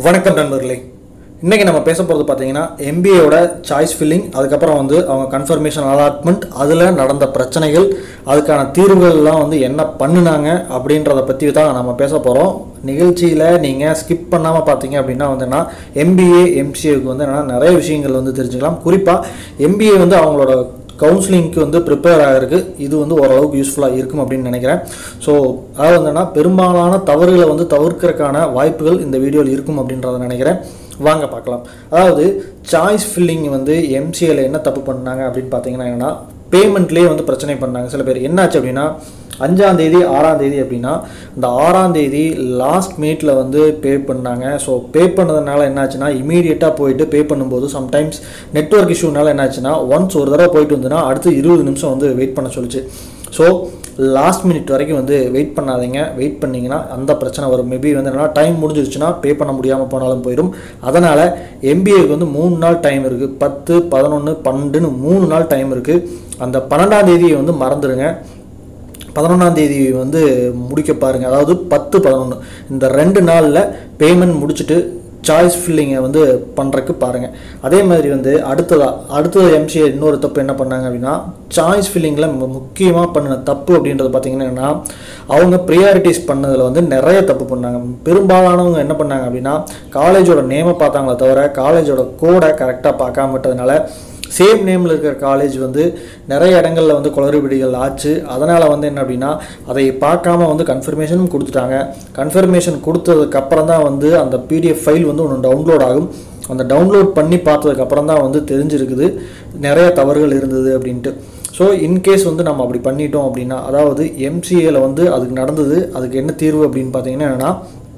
வணக்கம் நண்பர்களே இன்றைக்கி நம்ம பேச போகிறது பார்த்தீங்கன்னா எம்பிஏயோட சாய்ஸ் ஃபில்லிங் அதுக்கப்புறம் வந்து அவங்க கன்ஃபர்மேஷன் அலாட்மெண்ட் அதில் நடந்த பிரச்சனைகள் அதுக்கான தீர்வுகள்லாம் வந்து என்ன பண்ணுனாங்க அப்படின்றத பற்றி தான் நம்ம பேச போகிறோம் நிகழ்ச்சியில் நீங்கள் ஸ்கிப் பண்ணாமல் பார்த்தீங்க அப்படின்னா வந்துன்னா எம்பிஏ எம்சிஏக்கு வந்து என்னன்னா நிறைய விஷயங்கள் வந்து தெரிஞ்சுக்கலாம் குறிப்பாக எம்பிஏ வந்து அவங்களோட கவுன்சிலிங்க்கு வந்து ப்ரிப்பேர் ஆகிறதுக்கு இது வந்து ஓரளவுக்கு யூஸ்ஃபுல்லாக இருக்கும் அப்படின்னு நினைக்கிறேன் ஸோ அதாவது வந்துன்னா பெரும்பாலான தவறுகளை வந்து தவிர்க்கறதுக்கான வாய்ப்புகள் இந்த வீடியோவில் இருக்கும் அப்படின்றத நினைக்கிறேன் வாங்க பார்க்கலாம் அதாவது சாய்ஸ் ஃபில்லிங் வந்து எம்சிஏல என்ன தப்பு பண்ணாங்க அப்படின்னு பார்த்தீங்கன்னா என்னன்னா பேமெண்ட்லேயே வந்து பிரச்சனை பண்ணாங்க சில பேர் என்னாச்சு அப்படின்னா அஞ்சாம் தேதி ஆறாம் தேதி அப்படின்னா இந்த ஆறாம் தேதி லாஸ்ட் மினிட்ல வந்து பே பண்ணாங்க ஸோ பே பண்ணதுனால என்னாச்சுன்னா இமீடியட்டாக போயிட்டு பே பண்ணும்போது சம்டைம்ஸ் நெட்ஒர்க் இஷ்யூனால என்னாச்சுன்னா ஒன்ஸ் ஒரு தடவை போயிட்டு வந்துன்னா அடுத்து இருபது நிமிஷம் வந்து வெயிட் பண்ண சொல்லுச்சு ஸோ லாஸ்ட் மினிட் வரைக்கும் வந்து வெயிட் பண்ணாதீங்க வெயிட் பண்ணிங்கன்னா அந்த பிரச்சனை வரும் மேபி வந்து என்னன்னா டைம் முடிஞ்சிருச்சுன்னா பே பண்ண முடியாமல் போனாலும் போயிடும் அதனால் எம்பிஏக்கு வந்து மூணு நாள் டைம் இருக்குது பத்து பதினொன்று பன்னெண்டுன்னு மூணு நாள் டைம் இருக்குது அந்த பன்னெண்டாம் தேதியை வந்து மறந்துடுங்க பதினொன்றாம் தேதி வந்து முடிக்க பாருங்கள் அதாவது பத்து பதினொன்று இந்த ரெண்டு நாளில் பேமெண்ட் முடிச்சுட்டு சாய்ஸ் ஃபில்லிங்கை வந்து பண்ணுறக்கு பாருங்கள் அதே மாதிரி வந்து அடுத்ததாக அடுத்தது எம்சிஏ இன்னொரு தப்பு என்ன பண்ணாங்க அப்படின்னா சாய்ஸ் ஃபில்லிங்கில் முக்கியமாக பண்ணின தப்பு அப்படின்றது பார்த்தீங்கன்னா அவங்க ப்ரியாரிட்டிஸ் பண்ணதில் வந்து நிறைய தப்பு பண்ணாங்க பெரும்பாலானவங்க என்ன பண்ணாங்க அப்படின்னா காலேஜோட நேமை பார்த்தாங்களே தவிர காலேஜோட கோடை கரெக்டாக பார்க்காம விட்டதுனால சேம் நேமில் இருக்கிற காலேஜ் வந்து நிறைய இடங்களில் வந்து குளறுபடிகள் ஆச்சு அதனால் வந்து என்ன அப்படின்னா அதை பார்க்காம வந்து கன்ஃபர்மேஷனும் கொடுத்துட்டாங்க கன்ஃபர்மேஷன் கொடுத்ததுக்கு அப்புறம் தான் வந்து அந்த பிடிஎஃப் ஃபைல் வந்து ஒன்று டவுன்லோட் ஆகும் அந்த டவுன்லோட் பண்ணி பார்த்ததுக்கு அப்புறம் தான் வந்து தெரிஞ்சிருக்குது நிறைய தவறுகள் இருந்தது அப்படின்ட்டு ஸோ இன்கேஸ் வந்து நம்ம அப்படி பண்ணிட்டோம் அப்படின்னா அதாவது எம்சிஏல வந்து அதுக்கு நடந்தது அதுக்கு என்ன தீர்வு அப்படின்னு பார்த்தீங்கன்னா என்னென்னா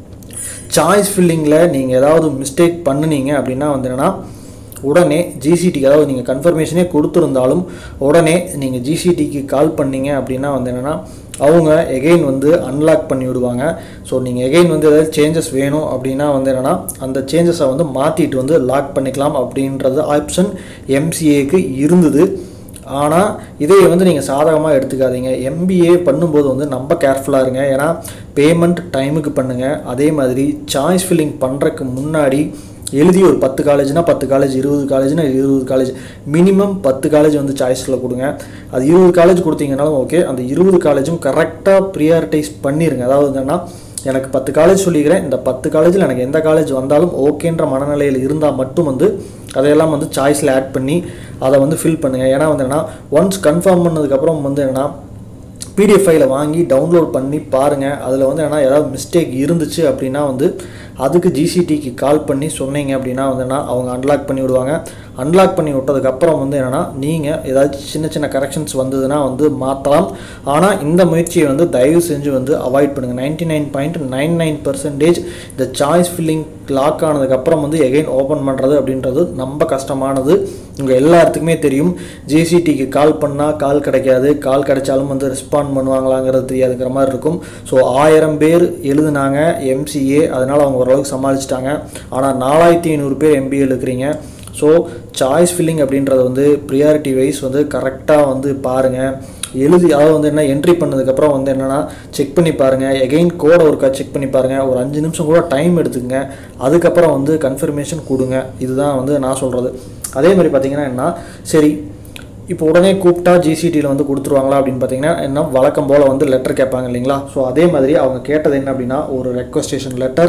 சாய்ஸ் ஃபில்லிங்கில் நீங்கள் ஏதாவது மிஸ்டேக் பண்ணுனீங்க அப்படின்னா வந்து என்னென்னா உடனே ஜிசிடிக்கு அதாவது நீங்கள் கன்ஃபர்மேஷனே கொடுத்துருந்தாலும் உடனே நீங்கள் ஜிசிடிக்கு கால் பண்ணீங்க அப்படின்னா வந்து என்னென்னா அவங்க எகெயின் வந்து அன்லாக் பண்ணி விடுவாங்க ஸோ நீங்கள் எகெயின் வந்து ஏதாவது சேஞ்சஸ் வேணும் அப்படின்னா வந்து என்னென்னா அந்த சேஞ்சஸை வந்து மாற்றிட்டு வந்து லாக் பண்ணிக்கலாம் அப்படின்றது ஆப்ஷன் எம்சிஏக்கு இருந்தது ஆனால் இதை வந்து நீங்கள் சாதகமாக எடுத்துக்காதீங்க எம்பிஏ பண்ணும்போது வந்து ரொம்ப கேர்ஃபுல்லாக இருங்க ஏன்னா பேமெண்ட் டைமுக்கு பண்ணுங்கள் அதே மாதிரி சாய்ஸ் ஃபில்லிங் பண்ணுறதுக்கு முன்னாடி எழுதி ஒரு பத்து காலேஜ்னா பத்து காலேஜ் இருபது காலேஜ்னா இருபது காலேஜ் மினிமம் பத்து காலேஜ் வந்து சாய்ஸில் கொடுங்க அது இருபது காலேஜ் கொடுத்தீங்கனாலும் ஓகே அந்த இருபது காலேஜும் கரெக்டாக ப்ரியாரிட்டைஸ் பண்ணிடுங்க அதாவது என்னன்னா எனக்கு பத்து காலேஜ் சொல்லிக்கிறேன் இந்த பத்து காலேஜில் எனக்கு எந்த காலேஜ் வந்தாலும் ஓகேன்ற மனநிலையில் இருந்தால் மட்டும் வந்து அதையெல்லாம் வந்து சாய்ஸில் ஆட் பண்ணி அதை வந்து ஃபில் பண்ணுங்கள் ஏன்னா வந்து என்னன்னா ஒன்ஸ் கன்ஃபார்ம் பண்ணதுக்கப்புறம் வந்து என்னென்னா பிடிஎஃப் ஃபைலை வாங்கி டவுன்லோட் பண்ணி பாருங்கள் அதில் வந்து என்ன ஏதாவது மிஸ்டேக் இருந்துச்சு அப்படின்னா வந்து அதுக்கு ஜிசிடிக்கு கால் பண்ணி சொன்னீங்க அப்படின்னா வந்துன்னா அவங்க அன்லாக் பண்ணி விடுவாங்க அன்லாக் பண்ணி விட்டதுக்கப்புறம் வந்து என்னென்னா நீங்கள் ஏதாச்சும் சின்ன சின்ன கரெக்ஷன்ஸ் வந்ததுன்னா வந்து மாற்றலாம் ஆனால் இந்த முயற்சியை வந்து தயவு செஞ்சு வந்து அவாய்ட் பண்ணுங்கள் ninety nine point nine nine percentage இந்த சாய்ஸ் ஃபில்லிங் லாக் ஆனதுக்கப்புறம் வந்து எகைன் ஓப்பன் பண்ணுறது அப்படின்றது ரொம்ப கஷ்டமானது உங்கள் எல்லாத்துக்குமே தெரியும் ஜிசிடிக்கு கால் பண்ணால் கால் கிடைக்காது கால் கிடைச்சாலும் வந்து ரெஸ்பாண்ட் பண்ணுவாங்களாங்கிறது தெரியாதுங்கிற மாதிரி இருக்கும் ஸோ ஆயிரம் பேர் எழுதுனாங்க எம்சிஏ அதனால் அவங்க ஓரளவுக்கு சமாளிச்சிட்டாங்க ஆனால் நாலாயிரத்தி ஐநூறு பேர் எம்பிஏ இருக்கிறீங்க ஸோ சாய்ஸ் ஃபில்லிங் அப்படின்றது வந்து ப்ரியாரிட்டி வைஸ் வந்து கரெக்டாக வந்து பாருங்கள் எழுதி அதாவது வந்து என்ன என்ட்ரி பண்ணதுக்கப்புறம் வந்து என்னென்னா செக் பண்ணி பாருங்கள் எகெயின் கோடை ஒருக்கா செக் பண்ணி பாருங்கள் ஒரு அஞ்சு நிமிஷம் கூட டைம் எடுத்துக்கங்க அதுக்கப்புறம் வந்து கன்ஃபர்மேஷன் கொடுங்க இதுதான் வந்து நான் சொல்கிறது அதே மாதிரி பார்த்தீங்கன்னா என்ன சரி இப்போ உடனே கூப்பிட்டா ஜிசிடியில் வந்து கொடுத்துருவாங்களா அப்படின்னு பார்த்தீங்கன்னா என்ன வழக்கம் போல் வந்து லெட்டர் கேட்பாங்க இல்லைங்களா ஸோ அதே மாதிரி அவங்க கேட்டது என்ன அப்படின்னா ஒரு ரெக்வஸ்டேஷன் லெட்டர்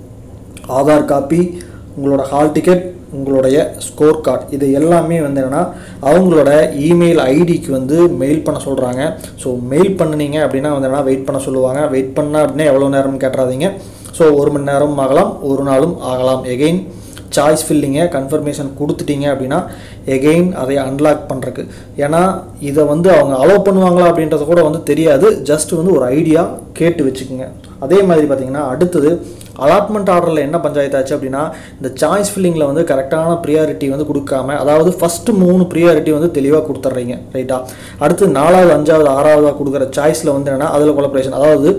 ஆதார் காப்பி உங்களோட ஹால் டிக்கெட் உங்களுடைய ஸ்கோர் கார்டு இது எல்லாமே வந்து என்னென்னா அவங்களோட இமெயில் ஐடிக்கு வந்து மெயில் பண்ண சொல்கிறாங்க ஸோ மெயில் பண்ணினீங்க அப்படின்னா வந்து என்னன்னா வெயிட் பண்ண சொல்லுவாங்க வெயிட் பண்ணால் அப்படின்னா எவ்வளோ நேரம்னு கேட்டுறாதீங்க ஸோ ஒரு மணி நேரம் ஆகலாம் ஒரு நாளும் ஆகலாம் எகெயின் சாய்ஸ் ஃபில்லிங்கை கன்ஃபர்மேஷன் கொடுத்துட்டீங்க அப்படின்னா எகெயின் அதை அன்லாக் பண்ணுறக்கு ஏன்னா இதை வந்து அவங்க அலோவ் பண்ணுவாங்களா அப்படின்றது கூட வந்து தெரியாது ஜஸ்ட் வந்து ஒரு ஐடியா கேட்டு வச்சுக்கோங்க அதே மாதிரி பார்த்தீங்கன்னா அடுத்தது அலாட்மெண்ட் ஆர்டரில் என்ன பஞ்சாயத்து ஆச்சு அப்படின்னா இந்த சாய்ஸ் ஃபில்லிங்கில் வந்து கரெக்டான ப்ரியாரிட்டி வந்து கொடுக்காம அதாவது ஃபஸ்ட்டு மூணு ப்ரியாரிட்டி வந்து தெளிவாக கொடுத்துட்றீங்க ரைட்டா அடுத்து நாலாவது அஞ்சாவது ஆறாவதாக கொடுக்குற சாய்ஸில் வந்து என்னென்னா அதில் கொலப்ரேஷன் அதாவது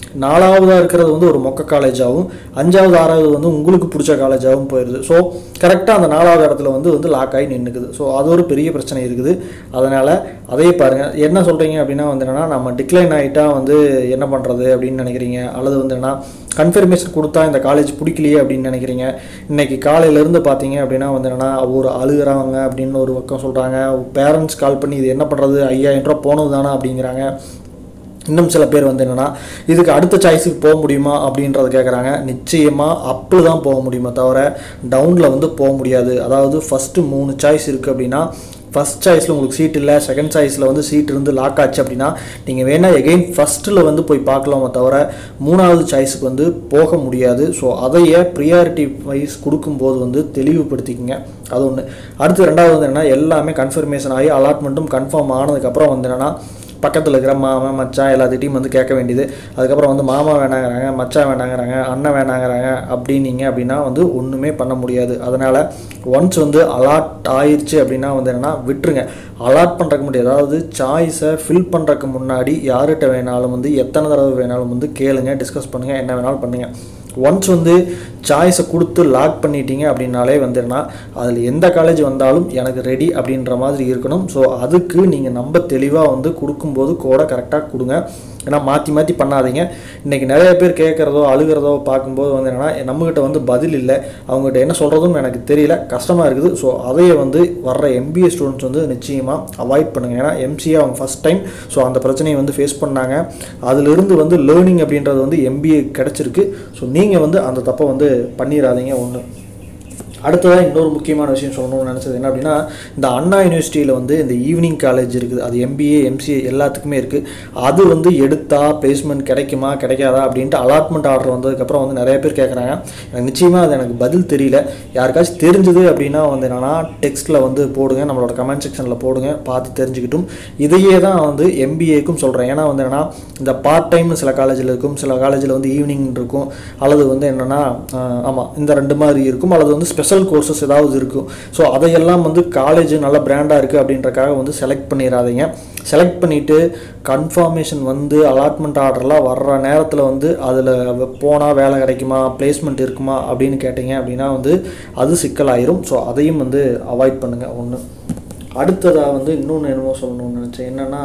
நாலாவதாக இருக்கிறது வந்து ஒரு மொக்க காலேஜாகவும் அஞ்சாவது ஆறாவது வந்து உங்களுக்கு பிடிச்ச காலேஜாகவும் போயிடுது ஸோ கரெக்டாக அந்த நாலாவது இடத்துல வந்து வந்து லாக் ஆகி நின்றுக்குது ஸோ அது ஒரு பெரிய பிரச்சனை இருக்குது அதனால் அதையே பாருங்கள் என்ன சொல்கிறீங்க அப்படின்னா வந்து என்னன்னா நம்ம டிக்ளைன் ஆகிட்டா வந்து என்ன பண்ணுறது அப்படின்னு நினைக்கிறீங்க அல்லது வந்து என்ன கன்ஃபர்மேஷன் கொடுத்தா இந்த காலேஜ் பிடிக்கலையே அப்படின்னு நினைக்கிறீங்க இன்னைக்கு காலையிலேருந்து பார்த்தீங்க அப்படின்னா வந்து என்னன்னா ஒரு அழுகுறாங்க அப்படின்னு ஒரு பக்கம் சொல்கிறாங்க பேரண்ட்ஸ் கால் பண்ணி இது என்ன பண்ணுறது ஐயாயிரம் ரூபா போனது தானே அப்படிங்கிறாங்க இன்னும் சில பேர் வந்து என்னென்னா இதுக்கு அடுத்த சாய்ஸுக்கு போக முடியுமா அப்படின்றத கேட்குறாங்க நிச்சயமாக அப்பில் தான் போக முடியுமே தவிர டவுனில் வந்து போக முடியாது அதாவது ஃபஸ்ட்டு மூணு சாய்ஸ் இருக்குது அப்படின்னா ஃபஸ்ட் சாய்ஸில் உங்களுக்கு சீட் இல்லை செகண்ட் சாய்ஸில் வந்து சீட் இருந்து லாக் ஆச்சு அப்படின்னா நீங்கள் வேணால் எகெயின் ஃபஸ்ட்டில் வந்து போய் பார்க்கலாமே தவிர மூணாவது சாய்ஸுக்கு வந்து போக முடியாது ஸோ அதையே ப்ரியாரிட்டி வைஸ் கொடுக்கும்போது வந்து தெளிவுபடுத்திக்கங்க அது ஒன்று அடுத்து ரெண்டாவது வந்து என்னென்னா எல்லாமே கன்ஃபர்மேஷன் ஆகி அலாட்மெண்ட்டும் கன்ஃபார்ம் ஆனதுக்கப்புறம் வந்து என்னென்னா பக்கத்தில் இருக்கிற மாமன் மச்சான் எல்லாத்திட்டையும் வந்து கேட்க வேண்டியது அதுக்கப்புறம் வந்து மாமா வேணாங்கிறாங்க மச்சான் வேணாங்கிறாங்க அண்ணன் வேணாங்கிறாங்க அப்படின்னீங்க அப்படின்னா வந்து ஒன்றுமே பண்ண முடியாது அதனால் ஒன்ஸ் வந்து அலாட் ஆயிடுச்சு அப்படின்னா வந்து என்னென்னா விட்டுருங்க அலாட் பண்ணுறக்கு முடியாது அதாவது சாய்ஸை ஃபில் பண்ணுறக்கு முன்னாடி யார்கிட்ட வேணாலும் வந்து எத்தனை தடவை வேணாலும் வந்து கேளுங்க டிஸ்கஸ் பண்ணுங்கள் என்ன வேணாலும் பண்ணுங்கள் ஒன்ஸ் வந்து சாய்ஸை கொடுத்து லாக் பண்ணிட்டீங்க அப்படின்னாலே வந்துன்னா அதில் எந்த காலேஜ் வந்தாலும் எனக்கு ரெடி அப்படின்ற மாதிரி இருக்கணும் ஸோ அதுக்கு நீங்கள் நம்ம தெளிவாக வந்து கொடுக்கும்போது கோடை கரெக்டாக கொடுங்க ஏன்னா மாற்றி மாற்றி பண்ணாதீங்க இன்றைக்கி நிறைய பேர் கேட்குறதோ அழுகிறதோ பார்க்கும்போது வந்து என்னென்னா நம்மக்கிட்ட வந்து பதில் இல்லை அவங்ககிட்ட என்ன சொல்கிறதும் எனக்கு தெரியல கஷ்டமாக இருக்குது ஸோ அதையே வந்து வர்ற எம்பிஏ ஸ்டூடெண்ட்ஸ் வந்து நிச்சயமாக அவாய்ட் பண்ணுங்கள் ஏன்னா எம்சிஏ அவங்க ஃபஸ்ட் டைம் ஸோ அந்த பிரச்சனையை வந்து ஃபேஸ் பண்ணாங்க அதிலிருந்து வந்து லேர்னிங் அப்படின்றது வந்து எம்பிஏ கிடச்சிருக்கு ஸோ நீங்கள் வந்து அந்த தப்பை வந்து பண்ணிடாதீங்க ஒன்று அடுத்ததாக இன்னொரு முக்கியமான விஷயம் சொல்லணும்னு நினச்சது என்ன அப்படின்னா இந்த அண்ணா யூனிவர்சிட்டியில் வந்து இந்த ஈவினிங் காலேஜ் இருக்குது அது எம்பிஏ எம்சிஏ எல்லாத்துக்குமே இருக்குது அது வந்து எடுத்தா பிளேஸ்மெண்ட் கிடைக்குமா கிடைக்காதா அப்படின்ட்டு அலாட்மெண்ட் ஆர்டர் வந்ததுக்கப்புறம் வந்து நிறைய பேர் கேட்குறாங்க எனக்கு நிச்சயமாக அது எனக்கு பதில் தெரியல யாருக்காச்சும் தெரிஞ்சது அப்படின்னா வந்து என்னென்னா டெக்ஸ்ட்டில் வந்து போடுங்க நம்மளோட கமெண்ட் செக்ஷனில் போடுங்க பார்த்து தெரிஞ்சுக்கிட்டும் இதையே தான் வந்து எம்பிஏக்கும் சொல்கிறேன் ஏன்னா வந்து என்னென்னா இந்த பார்ட் டைம் சில காலேஜில் இருக்கும் சில காலேஜில் வந்து ஈவினிங் இருக்கும் அல்லது வந்து என்னென்னா ஆமாம் இந்த ரெண்டு மாதிரி இருக்கும் அல்லது வந்து ஸ்பெஷல் கோர்சஸ் ஏதாவது இருக்கும் ஸோ அதையெல்லாம் வந்து காலேஜ் நல்ல பிராண்டாக இருக்குது அப்படின்றக்காக வந்து செலக்ட் பண்ணிடாதீங்க செலக்ட் பண்ணிவிட்டு கன்ஃபார்மேஷன் வந்து அலாட்மெண்ட் ஆர்டர்லாம் வர்ற நேரத்தில் வந்து அதில் போனால் வேலை கிடைக்குமா பிளேஸ்மெண்ட் இருக்குமா அப்படின்னு கேட்டிங்க அப்படின்னா வந்து அது சிக்கலாயிரும் ஸோ அதையும் வந்து அவாய்ட் பண்ணுங்கள் ஒன்று அடுத்ததாக வந்து இன்னொன்று என்னமோ சொல்லணும்னு நினச்சேன் என்னென்னா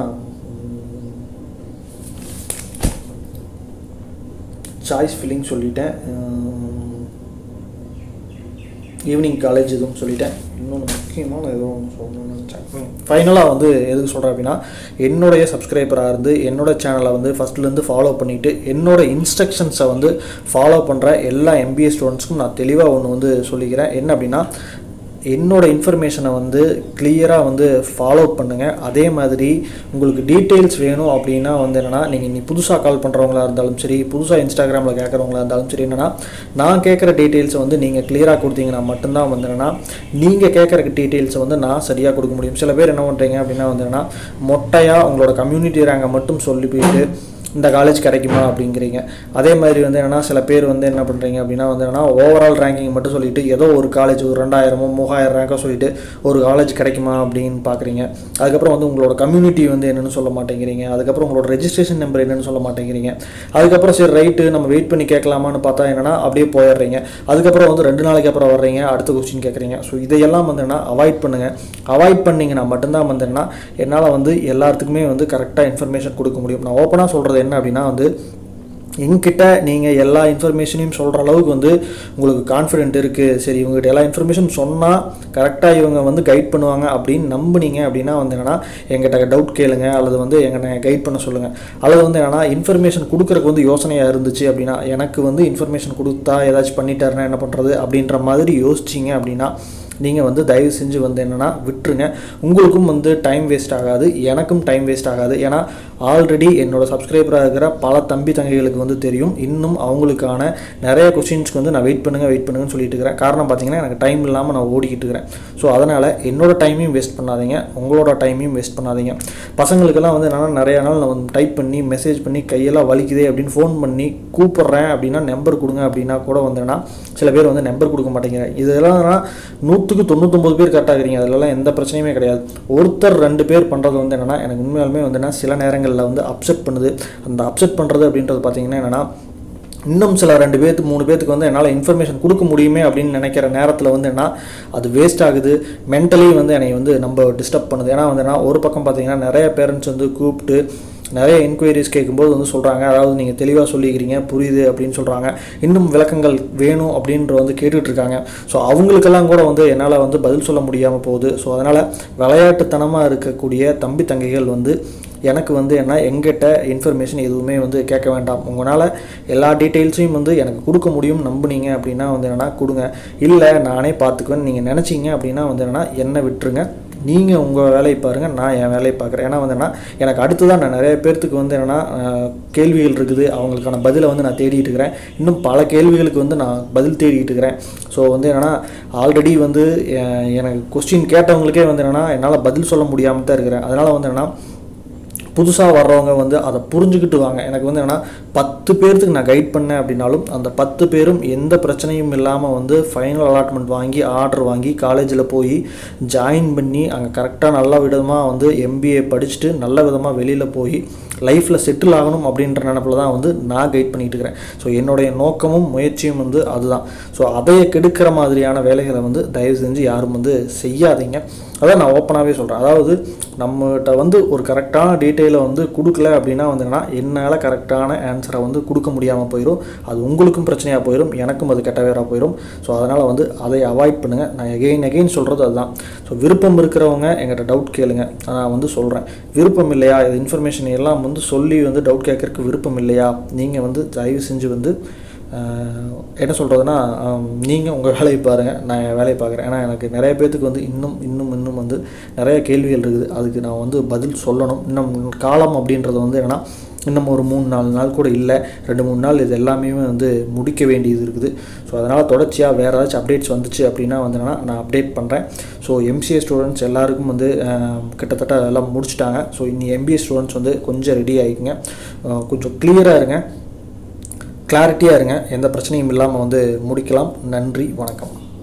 சாய்ஸ் ஃபில்லிங் சொல்லிட்டேன் ஈவினிங் காலேஜ் இதுவும் சொல்லிட்டேன் இன்னொன்று முக்கியமான ஏதோ ஒன்று சொல்லணும்னு நினச்சேன் ஃபைனலாக வந்து எதுக்கு சொல்கிறேன் அப்படின்னா என்னுடைய சப்ஸ்கிரைபராக இருந்து என்னோட சேனலை வந்து ஃபஸ்ட்லேருந்து ஃபாலோ பண்ணிவிட்டு என்னோட இன்ஸ்ட்ரக்ஷன்ஸை வந்து ஃபாலோ பண்ணுற எல்லா எம்பிஏ ஸ்டூடெண்ட்ஸ்க்கும் நான் தெளிவாக ஒன்று வந்து சொல்லிக்கிறேன் என்ன அப்படின்னா என்னோட இன்ஃபர்மேஷனை வந்து கிளியராக வந்து ஃபாலோ பண்ணுங்கள் அதே மாதிரி உங்களுக்கு டீட்டெயில்ஸ் வேணும் அப்படின்னா வந்து என்னென்னா நீங்கள் நீ புதுசாக கால் பண்ணுறவங்களா இருந்தாலும் சரி புதுசாக இன்ஸ்டாகிராமில் கேட்குறவங்களா இருந்தாலும் சரி என்னென்னா நான் கேட்குற டீட்டெயில்ஸை வந்து நீங்கள் கிளியராக கொடுத்தீங்கன்னா மட்டும்தான் வந்து என்னென்னா நீங்கள் கேட்குற டீட்டெயில்ஸை வந்து நான் சரியாக கொடுக்க முடியும் சில பேர் என்ன பண்ணுறீங்க அப்படின்னா வந்து என்னென்னா மொட்டையாக உங்களோட கம்யூனிட்டி ரேங்கை மட்டும் சொல்லி போயிட்டு இந்த காலேஜ் கிடைக்குமா அப்படிங்கிறீங்க அதே மாதிரி வந்து என்னென்னா சில பேர் வந்து என்ன பண்ணுறீங்க அப்படின்னா வந்து என்னென்னா ஓவரால் ரேங்கிங் மட்டும் சொல்லிட்டு ஏதோ ஒரு காலேஜ் ஒரு ரெண்டாயிரமோ மூவாயிரம் ரேங்கோ சொல்லிட்டு ஒரு காலேஜ் கிடைக்குமா அப்படின்னு பார்க்குறீங்க அதுக்கப்புறம் வந்து உங்களோட கம்யூனிட்டி வந்து என்னென்னு சொல்ல மாட்டேங்கிறீங்க அதுக்கப்புறம் உங்களோட ரெஜிஸ்ட்ரேஷன் நம்பர் என்னென்னு சொல்ல மாட்டேங்கிறீங்க அதுக்கப்புறம் சரி ரைட்டு நம்ம வெயிட் பண்ணி கேட்கலாமான்னு பார்த்தா என்னென்னா அப்படியே போயிடுறீங்க அதுக்கப்புறம் வந்து ரெண்டு நாளைக்கு அப்புறம் வர்றீங்க அடுத்த கொஸ்டின் கேட்குறீங்க ஸோ இதையெல்லாம் வந்து என்ன அவாய்ட் பண்ணுங்கள் அவாய்ட் பண்ணிங்கன்னா மட்டும்தான் வந்து என்ன என்னால் வந்து எல்லாத்துக்குமே வந்து கரெக்டாக இன்ஃபர்மேஷன் கொடுக்க முடியும் நான் ஓப்பனாக சொல்கிறது என்ன அப்படின்னா வந்து என்கிட்ட நீங்கள் எல்லா இன்ஃபர்மேஷனையும் சொல்கிற அளவுக்கு வந்து உங்களுக்கு கான்ஃபிடென்ட் இருக்குது சரி இவங்ககிட்ட எல்லா இன்ஃபர்மேஷன் சொன்னால் கரெக்டாக இவங்க வந்து கைட் பண்ணுவாங்க அப்படின்னு நம்புனீங்க அப்படின்னா வந்து என்னென்னா எங்கிட்ட டவுட் கேளுங்க அல்லது வந்து எங்களை கைட் பண்ண சொல்லுங்கள் அல்லது வந்து என்னென்னா இன்ஃபர்மேஷன் கொடுக்குறக்கு வந்து யோசனையாக இருந்துச்சு அப்படின்னா எனக்கு வந்து இன்ஃபர்மேஷன் கொடுத்தா ஏதாச்சும் பண்ணிட்டாருன்னா என்ன பண்ணுறது அப்படின்ற மாதிரி யோசிச்சிங்க அப்படின்னா நீங்கள் வந்து தயவு செஞ்சு வந்து என்னென்னா விட்டுருங்க உங்களுக்கும் வந்து டைம் வேஸ்ட் ஆகாது எனக்கும் டைம் வேஸ்ட் ஆகாது ஏன்னா ஆல்ரெடி என்னோட சப்ஸ்கிரைபராக இருக்கிற பல தம்பி தங்கைகளுக்கு வந்து தெரியும் இன்னும் அவங்களுக்கான நிறைய கொஸ்டின்ஸ்க்கு வந்து நான் வெயிட் பண்ணுங்கள் வெயிட் பண்ணுங்கன்னு சொல்லிட்டு இருக்கிறேன் காரணம் பார்த்தீங்கன்னா எனக்கு டைம் இல்லாமல் நான் ஓடிக்கிட்டு இருக்கிறேன் ஸோ அதனால் என்னோட டைமையும் வேஸ்ட் பண்ணாதீங்க உங்களோட டைமையும் வேஸ்ட் பண்ணாதீங்க பசங்களுக்கெல்லாம் வந்து என்னென்னா நிறைய நாள் நான் வந்து டைப் பண்ணி மெசேஜ் பண்ணி கையெல்லாம் வலிக்குதே அப்படின்னு ஃபோன் பண்ணி கூப்பிட்றேன் அப்படின்னா நம்பர் கொடுங்க அப்படின்னா கூட வந்தேன்னா சில பேர் வந்து நம்பர் கொடுக்க மாட்டேங்கிறாங்க இதெல்லாம் நூற்றுக்கு தொண்ணூத்தொம்பது பேர் கரெக்டாக இருக்கிறீங்க அதிலலாம் எந்த பிரச்சனையுமே கிடையாது ஒருத்தர் ரெண்டு பேர் பண்ணுறது வந்து என்னென்னா எனக்கு உண்மையாலுமே வந்து என்ன சில நேரங்கள் நேரங்களில் வந்து அப்செட் பண்ணுது அந்த அப்செட் பண்ணுறது அப்படின்றது பார்த்தீங்கன்னா என்னென்னா இன்னும் சில ரெண்டு பேர்த்துக்கு மூணு பேர்த்துக்கு வந்து என்னால் இன்ஃபர்மேஷன் கொடுக்க முடியுமே அப்படின்னு நினைக்கிற நேரத்தில் வந்து என்ன அது வேஸ்ட் ஆகுது மென்டலி வந்து என்னை வந்து நம்ம டிஸ்டர்ப் பண்ணுது ஏன்னா வந்து என்ன ஒரு பக்கம் பார்த்தீங்கன்னா நிறைய பேரண்ட்ஸ் வந்து கூப்பிட்டு நிறைய என்கொயரிஸ் கேட்கும்போது வந்து சொல்கிறாங்க அதாவது நீங்கள் தெளிவாக சொல்லிக்கிறீங்க புரியுது அப்படின்னு சொல்கிறாங்க இன்னும் விளக்கங்கள் வேணும் அப்படின்ற வந்து கேட்டுட்டு இருக்காங்க ஸோ அவங்களுக்கெல்லாம் கூட வந்து என்னால் வந்து பதில் சொல்ல முடியாமல் போகுது ஸோ அதனால் விளையாட்டுத்தனமாக இருக்கக்கூடிய தம்பி தங்கைகள் வந்து எனக்கு வந்து என்ன எங்கிட்ட இன்ஃபர்மேஷன் எதுவுமே வந்து கேட்க வேண்டாம் உங்களால் எல்லா டீட்டெயில்ஸையும் வந்து எனக்கு கொடுக்க முடியும் நம்புனீங்க அப்படின்னா வந்து என்னென்னா கொடுங்க இல்லை நானே பார்த்துக்குவேன் நீங்கள் நினச்சிங்க அப்படின்னா வந்து என்னென்னா என்னை விட்டுருங்க நீங்கள் உங்கள் வேலையை பாருங்கள் நான் என் வேலையை பார்க்குறேன் ஏன்னா வந்து என்ன எனக்கு அடுத்ததான் நான் நிறைய பேர்த்துக்கு வந்து என்னென்னா அஹ், கேள்விகள் இருக்குது அவங்களுக்கான பதிலை வந்து நான் தேடிட்டு இருக்கிறேன் இன்னும் பல கேள்விகளுக்கு வந்து நான் பதில் தேடிட்டு இருக்கிறேன் ஸோ வந்து என்னென்னா ஆல்ரெடி வந்து அஹ், எனக்கு கொஸ்டின் கேட்டவங்களுக்கே வந்து என்னென்னா என்னால் பதில் சொல்ல முடியாமல் தான் இருக்கிறேன் அதனால் வந்து என்னென்னா புதுசாக வர்றவங்க வந்து அதை புரிஞ்சுக்கிட்டு வாங்க எனக்கு வந்து என்னென்னா பத்து பேர்த்துக்கு நான் கைட் பண்ணேன் அப்படின்னாலும் அந்த பத்து பேரும் எந்த பிரச்சனையும் இல்லாமல் வந்து ஃபைனல் அலாட்மெண்ட் வாங்கி ஆர்டர் வாங்கி காலேஜில் போய் ஜாயின் பண்ணி அங்கே கரெக்டாக நல்ல விதமாக வந்து எம்பிஏ படிச்சுட்டு நல்ல விதமாக வெளியில் போய் லைஃப்பில் செட்டில் ஆகணும் அப்படின்ற நினப்பில் தான் வந்து நான் கைட் பண்ணிட்டு இருக்கிறேன் ஸோ என்னுடைய நோக்கமும் முயற்சியும் வந்து அதுதான் ஸோ அதையே கெடுக்கிற மாதிரியான வேலைகளை வந்து தயவு செஞ்சு யாரும் வந்து செய்யாதீங்க அதான் நான் ஓப்பனாகவே சொல்கிறேன் அதாவது நம்மகிட்ட வந்து ஒரு கரெக்டான டீட்டெயிலை வந்து கொடுக்கல அப்படின்னா வந்து என்னன்னா என்னால் கரெக்டான ஆன்சரை வந்து கொடுக்க முடியாமல் போயிடும் அது உங்களுக்கும் பிரச்சனையாக போயிடும் எனக்கும் அது கெட்ட வேறாக போயிடும் ஸோ அதனால் வந்து அதை அவாய்ட் பண்ணுங்கள் நான் எகெயின் எகெயின் சொல்கிறது அதுதான் ஸோ விருப்பம் இருக்கிறவங்க எங்கிட்ட டவுட் கேளுங்க நான் வந்து சொல்கிறேன் விருப்பம் இல்லையா இது இன்ஃபர்மேஷன் எல்லாம் வந்து சொல்லி வந்து டவுட் கேட்கறதுக்கு விருப்பம் இல்லையா நீங்கள் வந்து தயவு செஞ்சு வந்து ஆஹ், என்ன சொல்கிறதுனா நீங்கள் உங்கள் வேலையை பாருங்கள் நான் என் வேலையை பார்க்குறேன் ஏன்னா எனக்கு நிறைய பேர்த்துக்கு வந்து இன்னும் இன்னும் இன்னும் வந்து நிறைய கேள்விகள் இருக்குது அதுக்கு நான் வந்து பதில் சொல்லணும் இன்னும் காலம் அப்படின்றது வந்து என்னென்னா இன்னும் ஒரு மூணு நாலு நாள் கூட இல்லை ரெண்டு மூணு நாள் இது எல்லாமே வந்து முடிக்க வேண்டியது இருக்குது ஸோ அதனால் தொடர்ச்சியாக வேறு ஏதாச்சும் அப்டேட்ஸ் வந்துச்சு அப்படின்னா வந்து என்னன்னா நான் அப்டேட் பண்ணுறேன் ஸோ எம்சிஏ ஸ்டூடெண்ட்ஸ் எல்லாருக்கும் வந்து ஆஹ், கிட்டத்தட்ட எல்லாம் முடிச்சிட்டாங்க ஸோ இனி எம்பிஏ ஸ்டூடெண்ட்ஸ் வந்து கொஞ்சம் ரெடி ஆகிக்குங்க ஆஹ், கொஞ்சம் கிளியராக இருங்க கிளாரிட்டியாக இருங்க எந்த பிரச்சனையும் இல்லாமல் வந்து முடிக்கலாம் நன்றி வணக்கம்